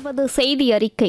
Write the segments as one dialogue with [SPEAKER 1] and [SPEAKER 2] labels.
[SPEAKER 1] தொடர்வது செய்தி அறிக்கை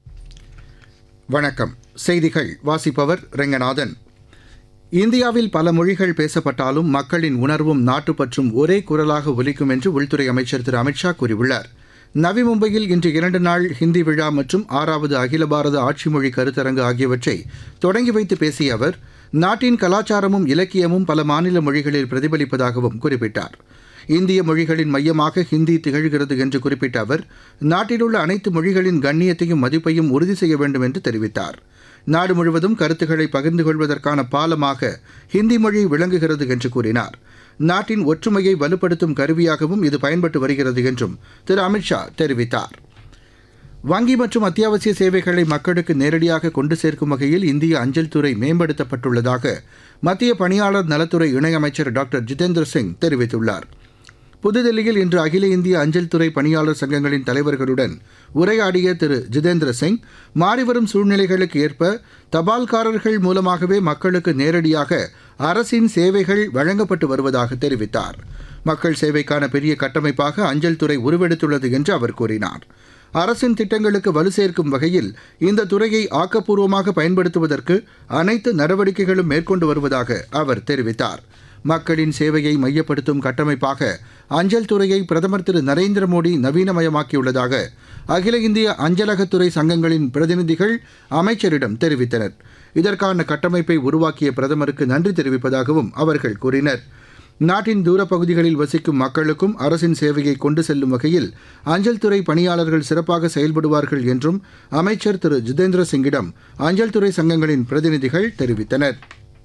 [SPEAKER 2] வணக்கம் செய்திகள் வாசிப்பவர் ரெங்கநாதன் இந்தியாவில் பல மொழிகள் பேசப்பட்டாலும் மக்களின் உணர்வும் நாட்டுப்பற்றும் ஒரே குரலாக ஒலிக்கும் என்று உள்துறை அமைச்சர் திரு அமித்ஷா கூறியுள்ளார் நவி மும்பையில் இன்று இரண்டு நாள் ஹிந்தி விழா மற்றும் ஆறாவது அகில பாரத ஆட்சி மொழி கருத்தரங்கு ஆகியவற்றை தொடங்கி வைத்து பேசிய அவர் நாட்டின் கலாச்சாரமும் இலக்கியமும் பல மாநில மொழிகளில் பிரதிபலிப்பதாகவும் குறிப்பிட்டார் இந்திய மொழிகளின் மையமாக ஹிந்தி திகழ்கிறது என்று குறிப்பிட்ட அவர் நாட்டிலுள்ள அனைத்து மொழிகளின் கண்ணியத்தையும் மதிப்பையும் உறுதி செய்ய வேண்டும் என்று தெரிவித்தார் நாடு முழுவதும் கருத்துக்களை பகிர்ந்து கொள்வதற்கான பாலமாக ஹிந்தி மொழி விளங்குகிறது என்று கூறினார் நாட்டின் ஒற்றுமையை வலுப்படுத்தும் கருவியாகவும் இது பயன்பட்டு வருகிறது என்றும் திரு அமித்ஷா தெரிவித்தார் வங்கி மற்றும் அத்தியாவசிய சேவைகளை மக்களுக்கு நேரடியாக கொண்டு சேர்க்கும் வகையில் இந்திய அஞ்சல் துறை மேம்படுத்தப்பட்டுள்ளதாக மத்திய பணியாளர் நலத்துறை இணையமைச்சர் டாக்டர் ஜிதேந்திர சிங் தெரிவித்துள்ளார் புதுதில்லியில் இன்று அகில இந்திய அஞ்சல் துறை பணியாளர் சங்கங்களின் தலைவர்களுடன் உரையாடிய திரு ஜிதேந்திர சிங் மாறிவரும் சூழ்நிலைகளுக்கு ஏற்ப தபால்காரர்கள் மூலமாகவே மக்களுக்கு நேரடியாக அரசின் சேவைகள் வழங்கப்பட்டு வருவதாக தெரிவித்தார் மக்கள் சேவைக்கான பெரிய கட்டமைப்பாக அஞ்சல் துறை உருவெடுத்துள்ளது என்று அவர் கூறினார் அரசின் திட்டங்களுக்கு வலு சேர்க்கும் வகையில் இந்த துறையை ஆக்கப்பூர்வமாக பயன்படுத்துவதற்கு அனைத்து நடவடிக்கைகளும் மேற்கொண்டு வருவதாக அவர் தெரிவித்தார் மக்களின் சேவையை மையப்படுத்தும் கட்டமைப்பாக அஞ்சல் துறையை பிரதமர் திரு நரேந்திர மோடி நவீனமயமாக்கியுள்ளதாக அகில இந்திய அஞ்சலகத்துறை சங்கங்களின் பிரதிநிதிகள் அமைச்சரிடம் தெரிவித்தனர் இதற்கான கட்டமைப்பை உருவாக்கிய பிரதமருக்கு நன்றி தெரிவிப்பதாகவும் அவர்கள் கூறினர் நாட்டின் தூரப்பகுதிகளில் வசிக்கும் மக்களுக்கும் அரசின் சேவையை கொண்டு செல்லும் வகையில் அஞ்சல் துறை பணியாளர்கள் சிறப்பாக செயல்படுவார்கள் என்றும் அமைச்சர் திரு ஜிதேந்திர சிங்கிடம் அஞ்சல் துறை சங்கங்களின் பிரதிநிதிகள் தெரிவித்தனர்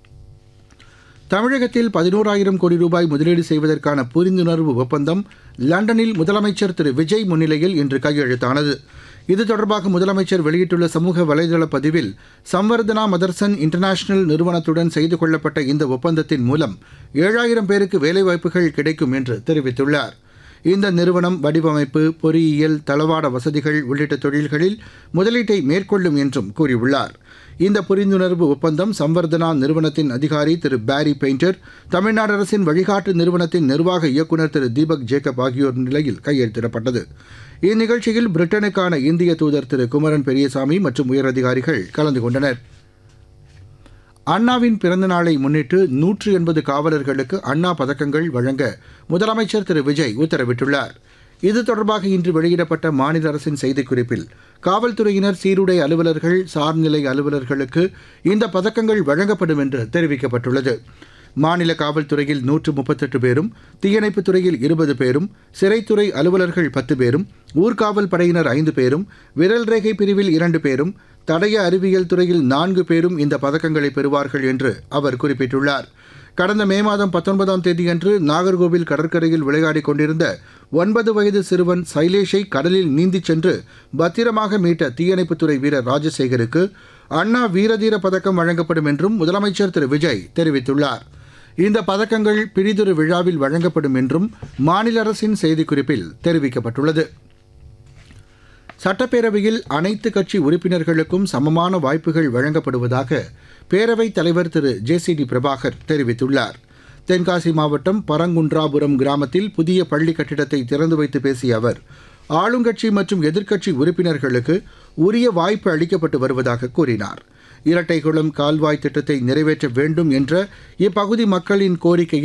[SPEAKER 2] தமிழகத்தில் பதினோராயிரம் கோடி ரூபாய் முதலீடு செய்வதற்கான புரிந்துணர்வு ஒப்பந்தம் லண்டனில் முதலமைச்சர் திரு விஜய் முன்னிலையில் இன்று கையெழுத்தானது இது தொடர்பாக முதலமைச்சர் வெளியிட்டுள்ள சமூக வலைதள பதிவில் சம்வர்தனா மதர்சன் இன்டர்நேஷனல் நிறுவனத்துடன் செய்து கொள்ளப்பட்ட இந்த ஒப்பந்தத்தின் மூலம் ஏழாயிரம் பேருக்கு வேலைவாய்ப்புகள் கிடைக்கும் என்று தெரிவித்துள்ளார் இந்த நிறுவனம் வடிவமைப்பு பொறியியல் தளவாட வசதிகள் உள்ளிட்ட தொழில்களில் முதலீட்டை மேற்கொள்ளும் என்றும் கூறியுள்ளார் இந்த புரிந்துணர்வு ஒப்பந்தம் சம்வர்தனா நிறுவனத்தின் அதிகாரி திரு பாரி பெயிண்டர் தமிழ்நாடு அரசின் வழிகாட்டு நிறுவனத்தின் நிர்வாக இயக்குநர் திரு தீபக் ஜேக்கப் ஆகியோர் நிலையில் கையெழுத்திடப்பட்டது இந்நிகழ்ச்சியில் பிரிட்டனுக்கான இந்திய தூதர் திரு குமரன் பெரியசாமி மற்றும் உயரதிகாரிகள் கலந்து கொண்டனர் அண்ணாவின் பிறந்த நாளை முன்னிட்டு நூற்று எண்பது காவலர்களுக்கு அண்ணா பதக்கங்கள் வழங்க முதலமைச்சர் திரு விஜய் உத்தரவிட்டுள்ளார் இது தொடர்பாக இன்று வெளியிடப்பட்ட மாநில அரசின் செய்திக்குறிப்பில் காவல்துறையினர் சீருடை அலுவலர்கள் சார்நிலை அலுவலர்களுக்கு இந்த பதக்கங்கள் வழங்கப்படும் என்று தெரிவிக்கப்பட்டுள்ளது மாநில காவல்துறையில் நூற்று முப்பத்தெட்டு பேரும் தீயணைப்புத் துறையில் இருபது பேரும் சிறைத்துறை அலுவலர்கள் பத்து பேரும் ஊர்காவல் படையினர் ஐந்து பேரும் விரல் ரேகை பிரிவில் இரண்டு பேரும் தடய அறிவியல் துறையில் நான்கு பேரும் இந்த பதக்கங்களை பெறுவார்கள் என்று அவர் குறிப்பிட்டுள்ளார் கடந்த மே மாதம் பத்தொன்பதாம் தேதியன்று நாகர்கோவில் கடற்கரையில் விளையாடிக் கொண்டிருந்த ஒன்பது வயது சிறுவன் சைலேஷை கடலில் நீந்திச் சென்று பத்திரமாக மீட்ட தீயணைப்புத்துறை வீரர் ராஜசேகருக்கு அண்ணா வீரதீர பதக்கம் வழங்கப்படும் என்றும் முதலமைச்சர் திரு விஜய் தெரிவித்துள்ளார் இந்த பதக்கங்கள் பிரிதுரு விழாவில் வழங்கப்படும் என்றும் மாநில அரசின் செய்திக்குறிப்பில் தெரிவிக்கப்பட்டுள்ளது சட்டப்பேரவையில் அனைத்து கட்சி உறுப்பினர்களுக்கும் சமமான வாய்ப்புகள் வழங்கப்படுவதாக பேரவைத் தலைவர் Thiru J C D Prabhakar தெரிவித்துள்ளார் தென்காசி மாவட்டம் பரங்குன்றாபுரம் கிராமத்தில் புதிய பள்ளி கட்டிடத்தை திறந்து வைத்து பேசிய அவர் ஆளுங்கட்சி மற்றும் எதிர்க்கட்சி உறுப்பினர்களுக்கு உரிய வாய்ப்பு அளிக்கப்பட்டு வருவதாக கூறினார் இரட்டைகுளம் கால்வாய் திட்டத்தை நிறைவேற்ற வேண்டும் என்ற இப்பகுதி மக்களின் கோரிக்கையை